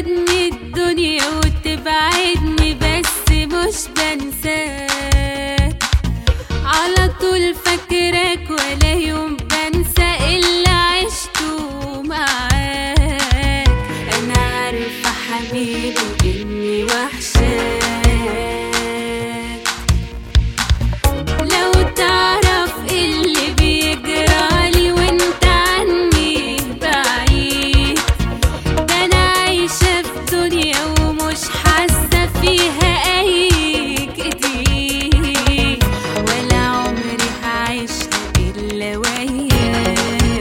تاخدني الدنيا وتبعدني بس مش بنساك على طول فاكراك ولا يوم بنسى اللي عشته معاك انا عارفه حبيبي اني وحشاك لو تعرف اللي بيجرالي وانت عني بعيد ده انا عايشة في دنيا ومش حاسة فيها اي جديد ولا عمري هعيشها الا وياك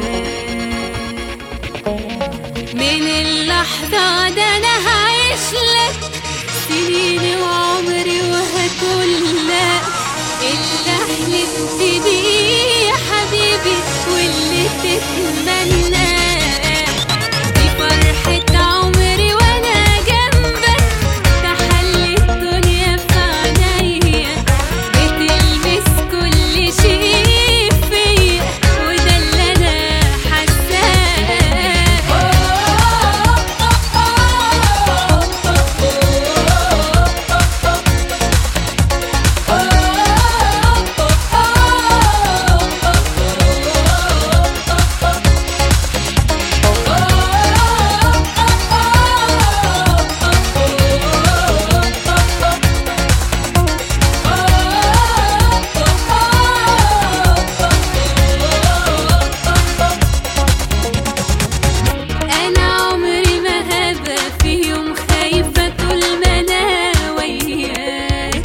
من اللحظة ده انا هعيش لك سنيني وعمري وهكون لك اللي حلمت بيه يا حبيبي واللي تتمناه دي فرحة عمري وانا جنبك تحلي الدنيا في عينيا بتلمس كل شيء فيا وده اللي انا انا عمري ما هبقى في يوم خايفة طول ما انا وياك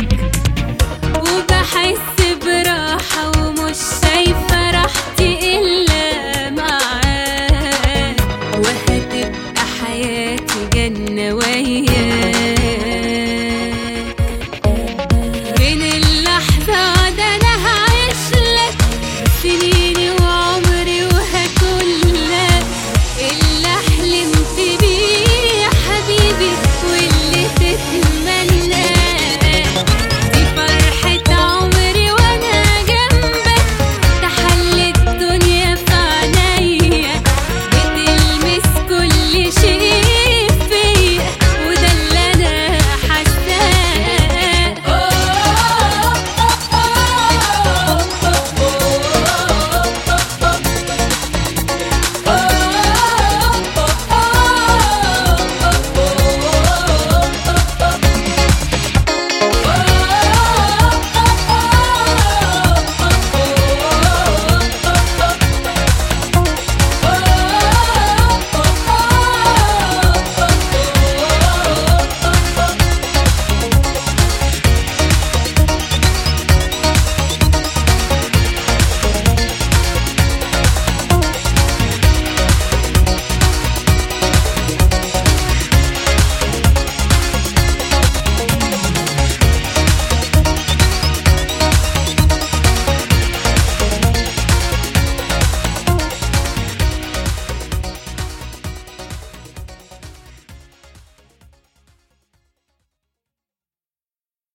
وبحس براحة ومش شايفة راحتي الا معاك وهتبقى حياتي جنة وياك